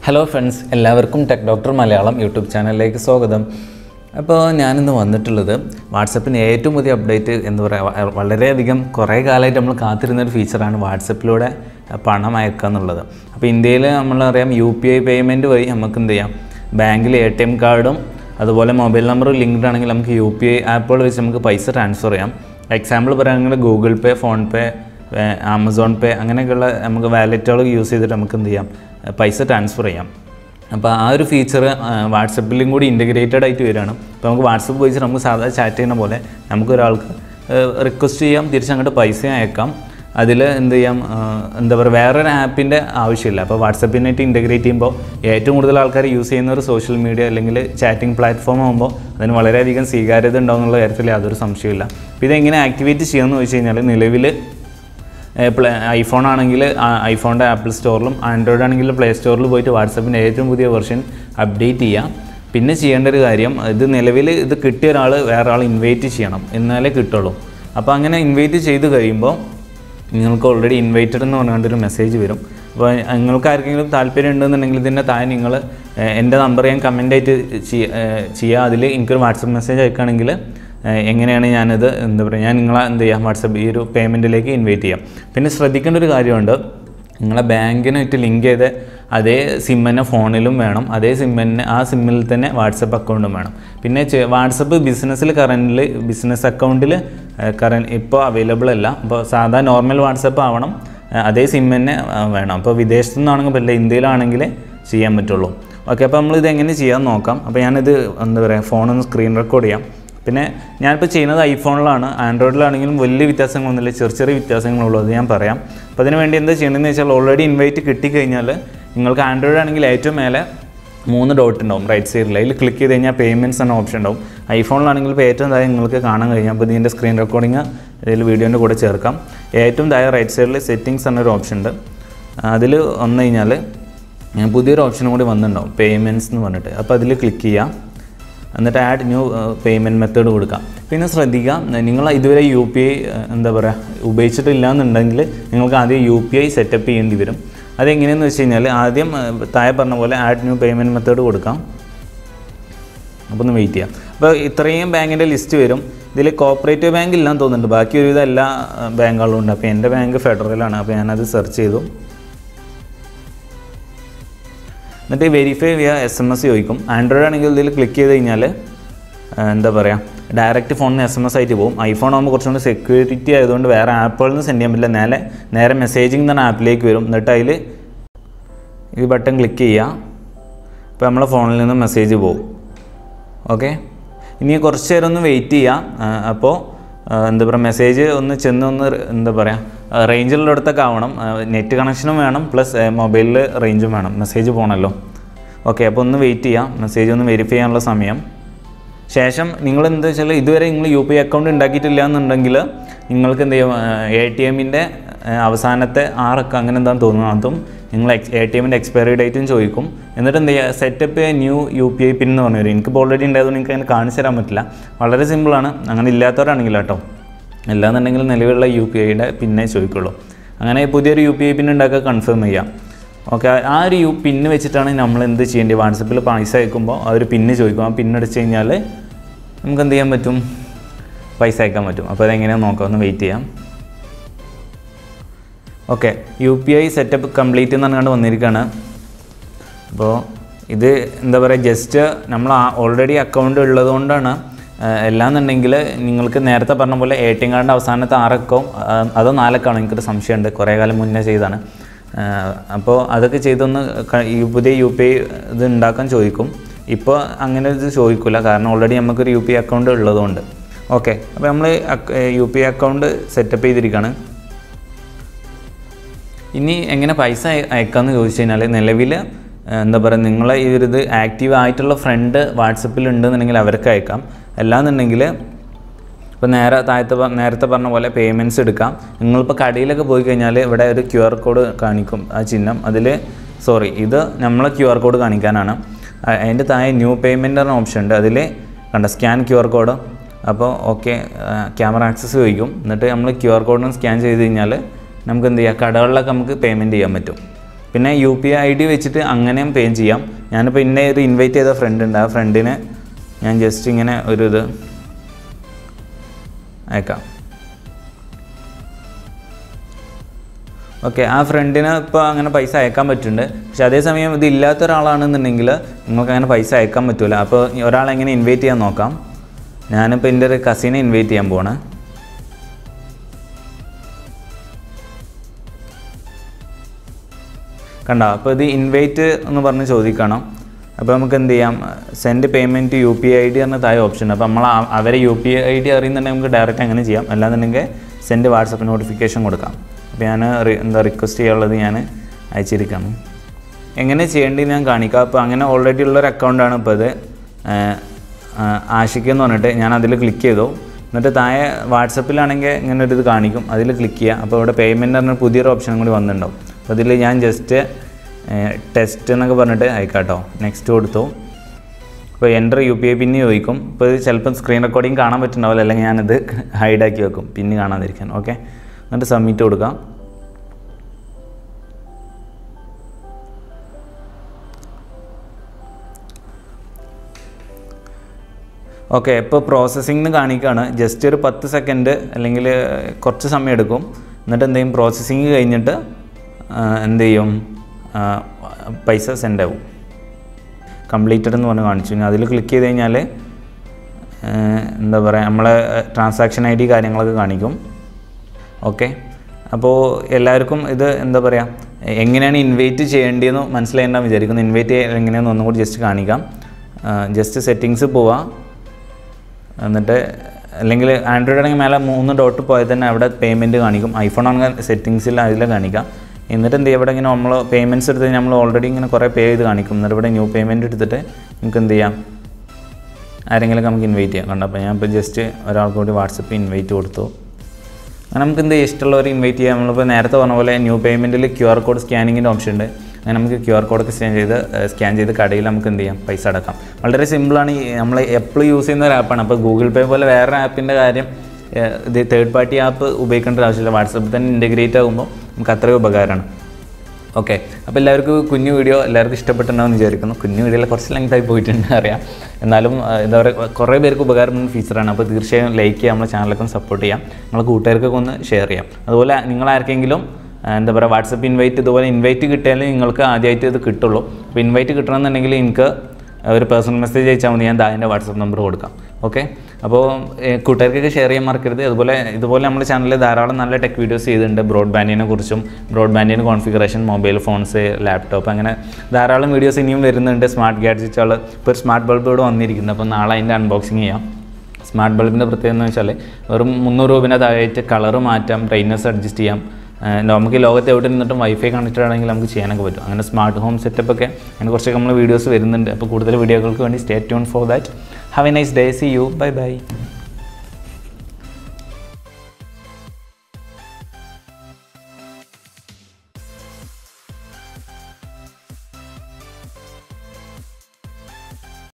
hello friends എല്ലാവർക്കും tech doctor Malayalam YouTube ചാനലിലേക്ക് സ്വാഗതം അപ്പോൾ ഞാനിന്ന് വന്നിട്ടുള്ളത് വാട്സപ്പിന് ഏറ്റവും പുതിയ അപ്ഡേറ്റ് എന്ന് പറയുക വളരെയധികം കുറേ കാലമായിട്ട് നമ്മൾ കാത്തിരുന്ന ഒരു ഫീച്ചറാണ് വാട്സപ്പിലൂടെ പണം അയക്കുക എന്നുള്ളത് അപ്പോൾ ഇന്ത്യയിൽ നമ്മളറിയാം യു പി ഐ പേയ്മെൻറ്റ് വഴി നമുക്ക് എന്ത് ചെയ്യാം ബാങ്കിൽ എ ടി എം കാർഡും അതുപോലെ മൊബൈൽ നമ്പർ ലിങ്ക്ഡ് ആണെങ്കിൽ നമുക്ക് യു പി ഐ ആപ്പുകൾ വെച്ച് നമുക്ക് പൈസ ട്രാൻസ്ഫർ ചെയ്യാം എക്സാമ്പിൾ പറയുകയാണെങ്കിൽ ഗൂഗിൾ പേ ഫോൺ പേ ഏഹ് ആമസോൺ പേ അങ്ങനെയൊക്കെയുള്ള നമുക്ക് വാലറ്റുകൾ യൂസ് ചെയ്തിട്ട് നമുക്ക് എന്ത് ചെയ്യാം ഏഹ് പൈസ ട്രാൻസ്ഫർ ചെയ്യാം അപ്പോൾ ആ ഒരു ഫീച്ചർ വാട്സപ്പിലും കൂടി ഇൻറ്റഗ്രേറ്റഡ് ആയിട്ട് വരികയാണ് അപ്പോൾ നമുക്ക് വാട്സപ്പ് ഉപയോഗിച്ച് നമുക്ക് സാധാ ചാറ്റ് ചെയ്യുന്ന പോലെ നമുക്ക് ഒരാൾക്ക് റിക്വസ്റ്റ് ചെയ്യാം തിരിച്ചങ്ങോട്ട് പൈസ അയക്കാം അതിൽ എന്ത് ചെയ്യാം ആ, എന്താ പറയുക വേറൊരു ആപ്പിൻ്റെ ആവശ്യമില്ല അപ്പോൾ വാട്സപ്പിനായിട്ട് ഇൻറ്റഗ്രേറ്റ് ചെയ്യുമ്പോൾ ഏറ്റവും കൂടുതൽ ആൾക്കാർ യൂസ് ചെയ്യുന്ന ഒരു സോഷ്യൽ മീഡിയ അല്ലെങ്കിൽ ചാറ്റിംഗ് പ്ലാറ്റ്ഫോം ആകുമ്പോൾ അതിന് വളരെയധികം സ്വീകാര്യത ഉണ്ടാവും എന്നുള്ള കാര്യത്തിൽ യാതൊരു സംശയമില്ല അപ്പോൾ ഇതെങ്ങനെ ആക്ടിവേറ്റ് ചെയ്യാമെന്ന് വെച്ച് കഴിഞ്ഞാൽ നിലവിൽ ഐഫോൺ ആണെങ്കിൽ ഐഫോണിൻ്റെ ആപ്പിൾ സ്റ്റോറിലും ആൻഡ്രോയിഡ് ആണെങ്കിൽ പ്ലേ സ്റ്റോറിൽ പോയിട്ട് വാട്സപ്പിൻ്റെ ഏറ്റവും പുതിയ വെർഷൻ അപ്ഡേറ്റ് ചെയ്യാം പിന്നെ ചെയ്യേണ്ട ഒരു കാര്യം ഇത് നിലവിൽ ഇത് കിട്ടിയ ഒരാൾ വേറെ ആൾ ഇൻവൈറ്റ് ചെയ്യണം എന്നാലേ കിട്ടുള്ളൂ അപ്പോൾ അങ്ങനെ ഇൻവൈറ്റ് ചെയ്ത് കഴിയുമ്പോൾ നിങ്ങൾക്ക് ഓൾറെഡി ഇൻവൈറ്റഡ് എന്ന് പറഞ്ഞുകൊണ്ടൊരു മെസ്സേജ് വരും അപ്പോൾ നിങ്ങൾക്ക് ആർക്കെങ്കിലും താല്പര്യം ഉണ്ടെന്നുണ്ടെങ്കിൽ ഇതിൻ്റെ താഴെ നിങ്ങൾ എൻ്റെ നമ്പർ ഞാൻ കമൻ്റായിട്ട് ചെയ്യുക അതിൽ എനിക്കൊരു വാട്സപ്പ് മെസ്സേജ് അയക്കുകയാണെങ്കിൽ ഏഹ് എങ്ങനെയാണ് ഞാനത് എന്താ പറയുക ഞാൻ നിങ്ങളെ എന്ത് ചെയ്യാം വാട്സപ്പ് ഈ ഒരു പേയ്മെൻറ്റിലേക്ക് ഇൻവൈറ്റ് ചെയ്യാം പിന്നെ ശ്രദ്ധിക്കേണ്ട ഒരു കാര്യമുണ്ട് നിങ്ങളെ ബാങ്കിനായിട്ട് ലിങ്ക് ചെയ്ത അതേ സിം തന്നെ ഫോണിലും വേണം അതേ സിം തന്നെ ആ സിമ്മിൽ തന്നെ വാട്സപ്പ് അക്കൗണ്ടും വേണം പിന്നെ ചെ- വാട്സപ്പ് ബിസിനസ്സിൽ കറൻറ്റിൽ ബിസിനസ് അക്കൗണ്ടിൽ കറൻ ഇപ്പോൾ അവൈലബിൾ അല്ല അപ്പോൾ സാധാ നോർമൽ വാട്സപ്പ് ആവണം ഏഹ് അതേ സിം തന്നെ ആ, വേണം അപ്പോൾ വിദേശത്തു നിന്നാണെങ്കിൽ പറ്റില്ല ഇന്ത്യയിലാണെങ്കിൽ ചെയ്യാൻ പറ്റുള്ളൂ ഓക്കെ അപ്പോൾ നമ്മളിത് എങ്ങനെ ചെയ്യാൻ നോക്കാം അപ്പോൾ ഞാനിത് എന്താ പറയുക ഫോണൊന്ന് സ്ക്രീൻ റെക്കോർഡ് ചെയ്യാം പിന്നെ ഞാനിപ്പോൾ ചെയ്യുന്നത് ഐഫോണിലാണ് ആൻഡ്രോയിഡിലാണെങ്കിലും വലിയ വ്യത്യാസങ്ങളൊന്നുമില്ല ചെറിയ ചെറിയ വ്യത്യാസങ്ങളുള്ളൂ അത് ഞാൻ പറയാം അപ്പോൾ അതിന് വേണ്ടി എന്താ ചെയ്യേണ്ടതെന്ന് വെച്ചാൽ ഓൾറെഡി ഇൻവൈറ്റ് കിട്ടിക്കഴിഞ്ഞാൽ നിങ്ങൾക്ക് ആൻഡ്രോയിഡ് ആണെങ്കിൽ ഏറ്റവും മേലെ മൂന്ന് ഡോട്ട് ഉണ്ടാവും റൈറ്റ് സൈഡിൽ അതിൽ ക്ലിക്ക് ചെയ്ത് കഴിഞ്ഞാൽ പേയ്മെൻറ്റ്സ് എന്ന ഓപ്ഷൻ ഉണ്ടാവും ഐഫോണിലാണെങ്കിൽ ഇപ്പോൾ ഏറ്റവും താഴെ നിങ്ങൾക്ക് കാണാൻ കഴിയും അപ്പോൾ ഇതിൻ്റെ സ്ക്രീൻ റെക്കോർഡിങ് ഇതിൽ വീഡിയോൻ്റെ കൂടെ ചേർക്കാം ഏറ്റവും താഴെ റൈറ്റ് സൈഡിൽ സെറ്റിങ്സ് എന്നൊരു ഓപ്ഷൻ ഉണ്ട് അതിൽ വന്നു കഴിഞ്ഞാൽ ഞാൻ പുതിയൊരു ഓപ്ഷനും കൂടി വന്നിട്ടുണ്ടാവും പേയ്മെൻറ്റ്സ് എന്ന് പറഞ്ഞിട്ട് അപ്പോൾ അതിൽ ക്ലിക്ക് ചെയ്യാം എന്നിട്ട് ആഡ് ന്യൂ പേയ്മെൻറ്റ് മെത്തേഡ് കൊടുക്കാം പിന്നെ ശ്രദ്ധിക്കുക നിങ്ങൾ ഇതുവരെ യു പി ഐ എന്താ പറയുക ഉപയോഗിച്ചിട്ടില്ല എന്നുണ്ടെങ്കിൽ നിങ്ങൾക്ക് ആദ്യം യു പി ഐ സെറ്റപ്പ് ചെയ്യേണ്ടി വരും അതെങ്ങനെയെന്ന് വെച്ച് കഴിഞ്ഞാൽ ആദ്യം ഏഹ്, താഴെ പറഞ്ഞ പോലെ ആഡ് ന്യൂ പേയ്മെൻറ്റ് മെത്തേഡ് കൊടുക്കാം അപ്പോൾ ഒന്ന് വെയിറ്റ് ചെയ്യാം അപ്പോൾ ഇത്രയും ബാങ്കിൻ്റെ ലിസ്റ്റ് വരും ഇതിൽ കോപ്പറേറ്റീവ് ബാങ്ക് ഇല്ലാന്ന് തോന്നുന്നുണ്ട് ബാക്കി ഒരുവിധം എല്ലാ ഏഹ്, ബാങ്കുകളും ഉണ്ട് അപ്പോൾ എൻ്റെ ബാങ്ക് ഫെഡറലാണ് അപ്പോൾ ഞാനത് സെർച്ച് ചെയ്തു എന്നിട്ട് verify via S M S ചോദിക്കും ആൻഡ്രോയിഡ് ആണെങ്കിൽ ഇതിൽ ക്ലിക്ക് ചെയ്ത് കഴിഞ്ഞാൽ എന്താ പറയുക ഡയറക്റ്റ് ഫോണിന് എസ് എം എസ് ആയിട്ട് പോകും ഐഫോൺ ആകുമ്പോൾ കുറച്ചും കൂടി സെക്യൂരിറ്റി ആയതുകൊണ്ട് വേറെ ആപ്പുകളിൽ നിന്ന് സെൻഡ് ചെയ്യാൻ പറ്റില്ല നേരെ നേരെ മെസ്സേജിങ് തന്നെ ആപ്പിലേക്ക് വരും എന്നിട്ട് അതിൽ ഈ ബട്ടൺ ക്ലിക്ക് ചെയ്യുക അപ്പോൾ നമ്മളെ ഫോണിൽ നിന്ന് മെസ്സേജ് പോകും ഓക്കെ ഇനി കുറച്ച് നേരം ഒന്ന് വെയിറ്റ് ചെയ്യാം അപ്പോൾ എന്താ പറയുക മെസ്സേജ് ഒന്ന് ചെന്ന് ഒന്ന് ര- എന്താ പറയുക റേഞ്ചിലുള്ളടത്തൊക്കെ ആവണം നെറ്റ് കണക്ഷനും വേണം പ്ലസ് മൊബൈലിൽ റേഞ്ചും വേണം മെസ്സേജ് പോകണമല്ലോ ഓക്കെ അപ്പോൾ ഒന്ന് വെയിറ്റ് ചെയ്യാം മെസ്സേജ് ഒന്ന് വെരിഫൈ ചെയ്യാനുള്ള സമയം ശേഷം നിങ്ങൾ എന്താ വെച്ചാൽ ഇതുവരെ നിങ്ങൾ യു പി ഐ അക്കൗണ്ട് ഉണ്ടാക്കിയിട്ടില്ല എന്നുണ്ടെങ്കിൽ നിങ്ങൾക്ക് എന്ത് ചെയ്യും എ ടി എമ്മിൻ്റെ അവസാനത്തെ ആറക്കം അങ്ങനെ എന്താണെന്ന് തോന്നുന്നു അതും നിങ്ങൾ എ ടി എമ്മിൻ്റെ എക്സ്പയറി ഡേറ്റും ചോദിക്കും എന്നിട്ട് എന്ത് ചെയ്യുക setup new U P I pin എന്ന് പറഞ്ഞു വരും എനിക്കിപ്പോൾ ഓൾറെഡി ഉണ്ടായതുകൊണ്ട് എനിക്ക് അങ്ങനെ കാണിച്ചു തരാൻ പറ്റില്ല വളരെ സിമ്പിളാണ് അങ്ങനെ ഇല്ലാത്തവരാണെങ്കിൽ കേട്ടോ അല്ലാന്നുണ്ടെങ്കിൽ നിലവിലുള്ള യു പി ഐയുടെ പിന്നേ ചോദിക്കുള്ളൂ അങ്ങനെ പുതിയൊരു യു പി ഐ പിൻ ഉണ്ടാക്കുക കൺഫേം ചെയ്യാം ഓക്കെ ആ ഒരു യു പിന്ന് വെച്ചിട്ടാണ് നമ്മൾ എന്ത് ചെയ്യേണ്ടത് വാട്സപ്പിൽ പൈസ അയക്കുമ്പോൾ ആ ഒരു പിന്ന് ചോദിക്കും ആ പിന്ന് അടിച്ച് കഴിഞ്ഞാൽ നമുക്ക് എന്ത് ചെയ്യാൻ പറ്റും പൈസ അയക്കാൻ പറ്റും അപ്പോൾ അതെങ്ങനെയാണെന്ന് നോക്കാം ഒന്ന് വെയിറ്റ് ചെയ്യാം okay U P I setup complete എന്ന് പറഞ്ഞുകൊണ്ട് വന്നിരിക്കുകയാണ് അപ്പോൾ ഇത് എന്താ പറയുക ജസ്റ്റ് നമ്മൾ ഓൾറെഡി അക്കൗണ്ട് ഉള്ളതുകൊണ്ടാണ് എല്ലാന്നുണ്ടെങ്കിൽ നിങ്ങൾക്ക് നേരത്തെ പറഞ്ഞ പോലെ എ ടി എം കാർഡിൻ്റെ അവസാനത്തെ ആറക്കവും അതോ നാലക്കാണോ എനിക്കൊരു സംശയമുണ്ട് കുറേ കാലം മുന്നേ ചെയ്താണ് അപ്പോൾ അതൊക്കെ ചെയ്തൊന്ന് ക- ഈ പുതിയ യു പി ഐ ഇത് ഉണ്ടാക്കാൻ ചോദിക്കും ഇപ്പോൾ അങ്ങനെ ഇത് ചോദിക്കില്ല കാരണം ഓൾറെഡി നമുക്കൊരു യു പി ഐ അക്കൗണ്ട് ഉള്ളതുകൊണ്ട് ഓക്കെ അപ്പോൾ നമ്മൾ U P I account setup ചെയ്തിരിക്കുകയാണ് ഇനി എങ്ങനെ പൈസ അയ- അയക്കാമെന്ന് ചോദിച്ചു കഴിഞ്ഞാൽ നിലവിൽ എന്താ പറയുക നിങ്ങളെ ഈ ഒരു ഇത് ആക്റ്റീവ് ആയിട്ടുള്ള ഫ്രണ്ട് വാട്സപ്പിൽ ഉണ്ടെന്നുണ്ടെങ്കിൽ അവർക്ക് അയക്കാം അല്ലാന്നുണ്ടെങ്കിൽ ഇപ്പോൾ നേരെ താഴത്തെ പ- നേരത്തെ പറഞ്ഞ പോലെ പേയ്മെൻറ്റ്സ് എടുക്കാം നിങ്ങളിപ്പോൾ കടയിലൊക്കെ പോയി കഴിഞ്ഞാൽ ഇവിടെ ഒരു ക്യു ആർ കോഡ് കാണിക്കും ആ ചിഹ്നം അതിൽ സോറി ഇത് നമ്മളെ ക്യു ആർ കോഡ് കാണിക്കാനാണ് അ- അതിൻ്റെ താഴെ ന്യൂ പേയ്മെൻ്റ് എന്ന ഓപ്ഷൻ ഉണ്ട് അതിൽ കണ്ട സ്കാൻ ക്യു ആർ കോഡ് അപ്പോൾ ഓക്കെ ക്യാമറ ആക്സസ് ചോദിക്കും എന്നിട്ട് നമ്മൾ ക്യു ആർ കോഡിന് സ്കാൻ ചെയ്ത് കഴിഞ്ഞാൽ നമുക്ക് എന്ത് ചെയ്യാം കടകളിലൊക്കെ നമുക്ക് പേയ്മെൻറ്റ് ചെയ്യാൻ പറ്റും പിന്നെ U P I I D വെച്ചിട്ട് അങ്ങനെയും പേ ചെയ്യാം ഞാനിപ്പോൾ ഇന്നെ ഒരു ഇൻവൈറ്റ് ചെയ്ത ഫ്രണ്ട് ഉണ്ട് ആ ഫ്രണ്ടിന് ഞാൻ ജസ്റ്റ് ഇങ്ങനെ ഒരു ഇത് അയക്കാം ഓക്കെ ആ ഫ്രണ്ടിന് ഇപ്പോൾ അങ്ങനെ പൈസ അയക്കാൻ പറ്റുന്നുണ്ട് പക്ഷെ അതേസമയം ഇത് ഇല്ലാത്ത ഒരാളാണെന്നുണ്ടെങ്കിൽ നിങ്ങൾക്ക് അങ്ങനെ പൈസ അയക്കാൻ പറ്റില്ല അപ്പോൾ ഒരാളെ എങ്ങനെ ഇൻവൈറ്റ് ചെയ്യാൻ നോക്കാം ഞാനിപ്പോൾ എൻ്റെ ഒരു കസിനെ ഇൻവൈറ്റ് ചെയ്യാൻ പോവാണ് കണ്ടോ അപ്പോൾ ഇത് ഇൻവൈറ്റ് എന്ന് പറഞ്ഞ് ചോദിക്കണം അപ്പോൾ നമുക്ക് എന്ത് ചെയ്യാം send payment U P I I D താഴെ ഓപ്ഷൻ ഉണ്ട് അപ്പോൾ നമ്മൾ ആ- അവരെ യു പി ഐ ഡി അറിയുന്നുണ്ടെങ്കിൽ നമുക്ക് ഡയറക്റ്റ് അങ്ങനെ ചെയ്യാം അല്ലാന്നുണ്ടെങ്കിൽ സെൻഡ് വാട്സപ്പ് നോട്ടിഫിക്കേഷൻ കൊടുക്കാം അപ്പോൾ ഞാൻ റി- എന്താ റിക്വസ്റ്റ് ചെയ്യാനുള്ളത് ഞാൻ അയച്ചിരിക്കണം എങ്ങനെ ചെയ്യേണ്ടത് ഞാൻ കാണിക്കാം അപ്പോൾ അങ്ങനെ ഓൾറെഡി ഉള്ളൊരു അക്കൗണ്ടാണ് ഇപ്പോൾ ഇത് ഏഹ്, ആ, ആഷിക്ക് എന്ന് പറഞ്ഞിട്ട് ഞാൻ അതിൽ ക്ലിക്ക് ചെയ്തു എന്നിട്ട് താഴെ വാട്സപ്പിലാണെങ്കിൽ ഇങ്ങനെ ഒരു ഇത് കാണിക്കും അതിൽ ക്ലിക്ക് ചെയ്യുക അപ്പോൾ ഇവിടെ പേയ്മെൻറ്റ് പറഞ്ഞ പുതിയൊരു ഓപ്ഷൻ കൂടി വന്നിട്ടുണ്ടാവും അപ്പോൾ അതിൽ ഞാൻ ജസ്റ്റ് ടെസ്റ്റ് എന്നൊക്കെ പറഞ്ഞിട്ട് അയക്കാട്ടോ നെക്സ്റ്റ് കൊടുത്തു അപ്പോൾ enter U P I pin ചോദിക്കും ഇപ്പോൾ ഇത് ചിലപ്പം സ്ക്രീൻ റെക്കോർഡിങ് കാണാൻ പറ്റുന്നുണ്ടാവില്ല അല്ലെങ്കിൽ ഞാനിത് ഹൈഡാക്കി വെക്കും പിന്ന് കാണാതിരിക്കാൻ ഓക്കെ എന്നിട്ട് സബ്മിറ്റ് കൊടുക്കാം ഓക്കെ ഇപ്പോൾ പ്രോസസ്സിംഗ് കാണിക്കുകയാണ് ജസ്റ്റ് ഒരു പത്ത് സെക്കൻഡ് അല്ലെങ്കിൽ കുറച്ച് സമയം എടുക്കും എന്നിട്ട് എന്ത് ചെയ്യും പ്രോസസ്സിങ് കഴിഞ്ഞിട്ട് ആ, എന്ത് ചെയ്യും ആ, പൈസ സെൻഡ് ആവും കംപ്ലീറ്റഡ് എന്ന് പറഞ്ഞ് കാണിച്ചു ഇനി അതിൽ ക്ലിക്ക് ചെയ്ത് കഴിഞ്ഞാൽ എന്താ പറയുക നമ്മളെ ട്രാൻസാക്ഷൻ ഐ ഡി കാര്യങ്ങളൊക്കെ കാണിക്കും ഓക്കെ അപ്പോൾ എല്ലാവർക്കും ഇത് എന്താ പറയുക എങ്ങനെയാണ് ഇൻവൈറ്റ് ചെയ്യേണ്ടതെന്ന് മനസ്സിലായെന്നാണ് വിചാരിക്കുന്നു ഇൻവൈറ്റ് എങ്ങനെയാണെന്ന് ഒന്നും കൂടി ജസ്റ്റ് കാണിക്കാം ജസ്റ്റ് സെറ്റിങ്സ് പോവാം എന്നിട്ട് അല്ലെങ്കിൽ ആൻഡ്രോയിഡ് ആണെങ്കിൽ മേലെ മൂന്ന് ഡോട്ട് പോയാൽ തന്നെ അവിടെ പേയ്മെൻറ്റ് കാണിക്കും ഐഫോൺ ആണെങ്കിൽ സെറ്റിങ്സിൽ അതിൽ കാണിക്കാം എന്നിട്ട് എന്ത് ചെയ്യും ഇവിടെ ഇങ്ങനെ നമ്മൾ പേയ്മെൻറ്റ്സ് എടുത്ത് നമ്മൾ ഓൾറെഡി ഇങ്ങനെ കുറേ പേ ചെയ്ത് കാണിക്കും എന്നിട്ട് ഇവിടെ ന്യൂ പേയ്മെൻറ്റ് എടുത്തിട്ട് നമുക്ക് എന്ത് ചെയ്യാം ആരെങ്കിലും നമുക്ക് ഇൻവൈറ്റ് ചെയ്യാം കണ്ടോ അപ്പോൾ ഞാൻ ഇപ്പോൾ ജസ്റ്റ് ഒരാൾക്ക് കൂടി വാട്സപ്പിൽ ഇൻവൈറ്റ് കൊടുത്തു അങ്ങനെ നമുക്ക് എന്ത് ഇഷ്ടമുള്ളവർ ഇൻവൈറ്റ് ചെയ്യാം നമ്മളിപ്പോൾ നേരത്തെ പറഞ്ഞ പോലെ ന്യൂ പേയ്മെൻറ്റിൽ ക്യു ആർ കോഡ് സ്കാനിങ്ങിൻ്റെ ഓപ്ഷൻ ഉണ്ട് അങ്ങനെ നമുക്ക് ക്യു ആർ കോഡൊക്കെ സ്കാൻ ചെയ്ത് സ്കാൻ ചെയ്ത് കടയിൽ നമുക്ക് എന്ത് ചെയ്യാം പൈസ അടക്കാം വളരെ സിമ്പിളാണ് ഈ നമ്മൾ എപ്പോഴും യൂസ് ചെയ്യുന്ന ഒരു ആപ്പാണ് അപ്പോൾ ഗൂഗിൾ പേ പോലെ വേറെ ആപ്പിൻ്റെ കാര്യം ഏഹ്, ഇത് തേർഡ് പാർട്ടി ആപ്പ് ഉപയോഗിക്കേണ്ട ഒരു ആവശ്യമില്ല വാട്സപ്പിൽ തന്നെ ഇൻറ്റഗ്രേറ്റ് ആകുമ്പോൾ നമുക്ക് അത്രയും ഉപകാരമാണ് ഓക്കെ അപ്പോൾ എല്ലാവർക്കും കുഞ്ഞു വീഡിയോ എല്ലാവർക്കും ഇഷ്ടപ്പെട്ടുണ്ടാവും വിചാരിക്കുന്നു കുഞ്ഞു വീഡിയോയിൽ കുറച്ച് ലെങ്ത് ആയി പോയിട്ടുണ്ട് അറിയാം എന്നാലും ആ, എന്താ പറയുക കുറേ പേർക്ക് ഉപകാരപ്പെടുന്ന ഫീച്ചറാണ് അപ്പോൾ തീർച്ചയായും ലൈക്ക് ചെയ്യാം നമ്മുടെ ചാനലൊക്കെ ഒന്ന് സപ്പോർട്ട് ചെയ്യാം നമ്മളെ കൂട്ടുകാർക്കൊക്കെ ഒന്ന് ഷെയർ ചെയ്യാം അതുപോലെ നിങ്ങൾ ആർക്കെങ്കിലും ആ, എന്താ പറയുക വാട്സപ്പ് ഇൻവൈറ്റ് ഇതുപോലെ ഇൻവൈറ്റ് കിട്ടിയാലേ നിങ്ങൾക്ക് ആദ്യമായിട്ട് ഇത് കിട്ടുള്ളൂ അപ്പോൾ ഇൻവൈറ്റ് കിട്ടണമെന്നുണ്ടെങ്കിൽ എനിക്ക് ഒരു പേഴ്സണൽ മെസ്സേജ് അയച്ചാൽ മതി ഞാൻ ദാൻ്റെ വാട്സപ്പ് നമ്പർ കൊടുക്കാം ഓക്കെ അപ്പോൾ ഏഹ്, കൂട്ടുകാർക്കൊക്കെ ഷെയർ ചെയ്യാൻ മറക്കരുത് അതുപോലെ ഇതുപോലെ നമ്മുടെ ചാനലിൽ ധാരാളം നല്ല ടെക് വീഡിയോസ് ചെയ്തിട്ടുണ്ട് ബ്രോഡ്ബാൻഡിനെ കുറിച്ചും ബ്രോഡ്ബാൻഡിൻ്റെ കോൺഫിഗറേഷൻ മൊബൈൽ ഫോൺസ് ലാപ്ടോപ്പ് അങ്ങനെ ധാരാളം വീഡിയോസ് ഇനിയും വരുന്നുണ്ട് സ്മാർട്ട് ഗാഡ്ജറ്റുകൾ ഇപ്പോൾ ഒരു സ്മാർട്ട് ബൾബ് ഇവിടെ വന്നിരിക്കുന്നത് അപ്പോൾ നാളെ അതിൻ്റെ അൺബോക്സിങ് ചെയ്യാം സ്മാർട്ട് ബൾബിൻ്റെ പ്രത്യേകത എന്ന് വെച്ചാൽ വെറും മുന്നൂറ് രൂപേൻ്റെ താഴെയായിട്ട് കളർ മാറ്റാം ബ്രൈറ്റ്നസ് അഡ്ജസ്റ്റ് ചെയ്യാം ഏഹ് നമുക്ക് ലോകത്ത് എവിടെ നിന്നിട്ടും വൈഫൈ കണക്റ്റഡ് ആണെങ്കിൽ നമുക്ക് ചെയ്യാനൊക്കെ പറ്റും അങ്ങനെ സ്മാർട്ട് ഹോം സെറ്റപ്പ് ഒക്കെ അങ്ങനെ കുറച്ചൊക്കെ നമ്മൾ വീഡിയോസ് വരുന്നുണ്ട് അപ്പോൾ കൂടുതൽ വീഡിയോകൾക്ക് വേണ്ടി stay tune for that have a nice day see you bye by